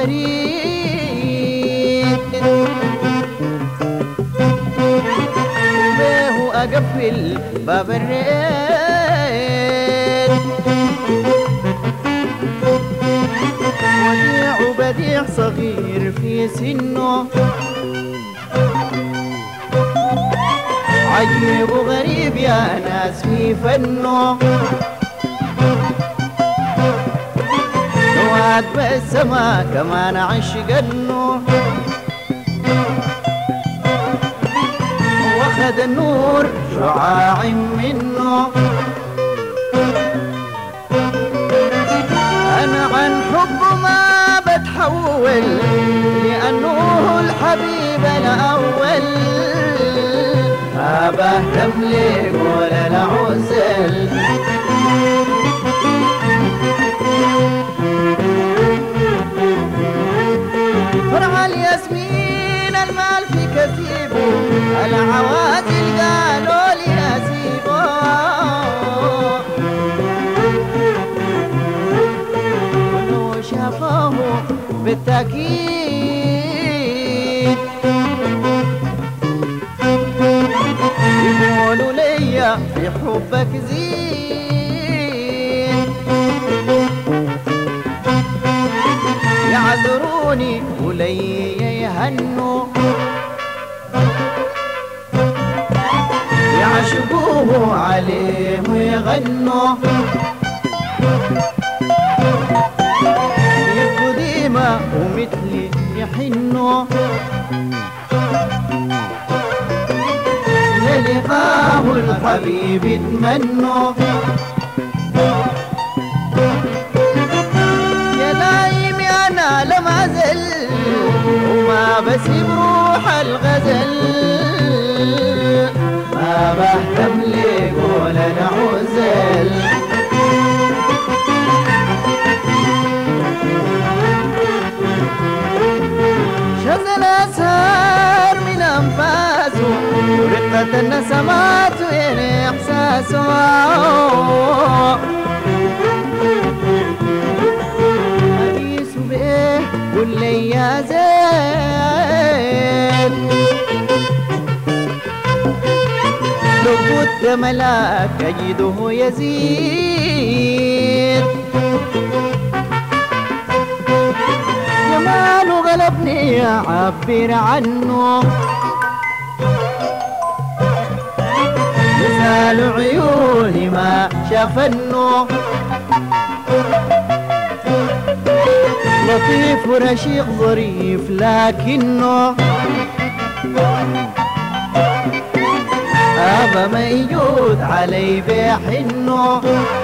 غريب بيه أقفل باب الريت وديع بديع صغير في سنه عجيب وغريب يا ناس في فنه وعد بالسما كمان عشق النور واخد النور شعاع منه انا عن حبه ما بتحول لانه الحبيب الاول ما بهتم ليه ولا العزل فرع الياسمين المال في كثيبه العوازل قالوا لي اسيبه ولو شافوه بالتأكيد يقولوا ليا في حبك زين يعذروني ولي يهنوا يعشقوه عليه ويغنوا يبقوا ديما ومثلي يحنوا للقاه الحبيب اتمنوا يا نايمي انا لم ازل وما بسيب روح الغزل ما بهتم ليه ولا نعزل شغل اسهر من انفاسه ورقة النسمات وين احساسه أقيس بيه قول لي يا زين لو كنت ملاك أجده يزيد جماله غلبني أعبر عنه مثال عيوني ما شافنه لطيف ورشيق ظريف لكنه أبا ما يجود علي بحنه